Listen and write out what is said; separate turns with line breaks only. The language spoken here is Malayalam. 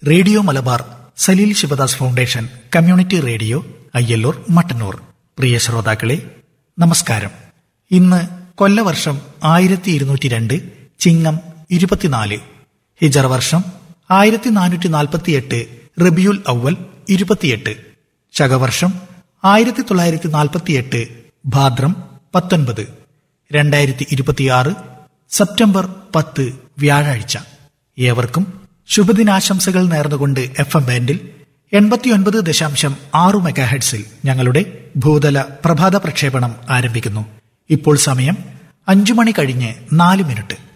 radio Malabar Saleel Sivadas foundation community radio Ayyallur Mattannur പ്രിയ ശ്രോതാക്കളെ നമസ്കാരം ഇന്ന് കൊല്ലവർഷം ആയിരത്തി ഇരുന്നൂറ്റി രണ്ട് ചിങ്ങം ഇരുപത്തിനാല് ഹിജറ വർഷം ആയിരത്തി നാനൂറ്റി നാൽപ്പത്തിയെട്ട് റബിയുൽ അവൽ ഇരുപത്തിയെട്ട് ശകവർഷം ആയിരത്തി തൊള്ളായിരത്തി നാൽപ്പത്തിയെട്ട് ഭാദ്രം പത്തൊൻപത് രണ്ടായിരത്തി ഇരുപത്തിയാറ് സെപ്റ്റംബർ പത്ത് വ്യാഴാഴ്ച ഏവർക്കും ശുഭദിനാശംസകൾ നേർന്നുകൊണ്ട് എഫ് എം ബാൻഡിൽ എൺപത്തിയൊൻപത് ദശാംശം ആറു മെഗാഹെഡ്സിൽ ഞങ്ങളുടെ ഭൂതല പ്രഭാത പ്രക്ഷേപണം ആരംഭിക്കുന്നു ഇപ്പോൾ സമയം അഞ്ചു മണി കഴിഞ്ഞ് നാല് മിനിറ്റ്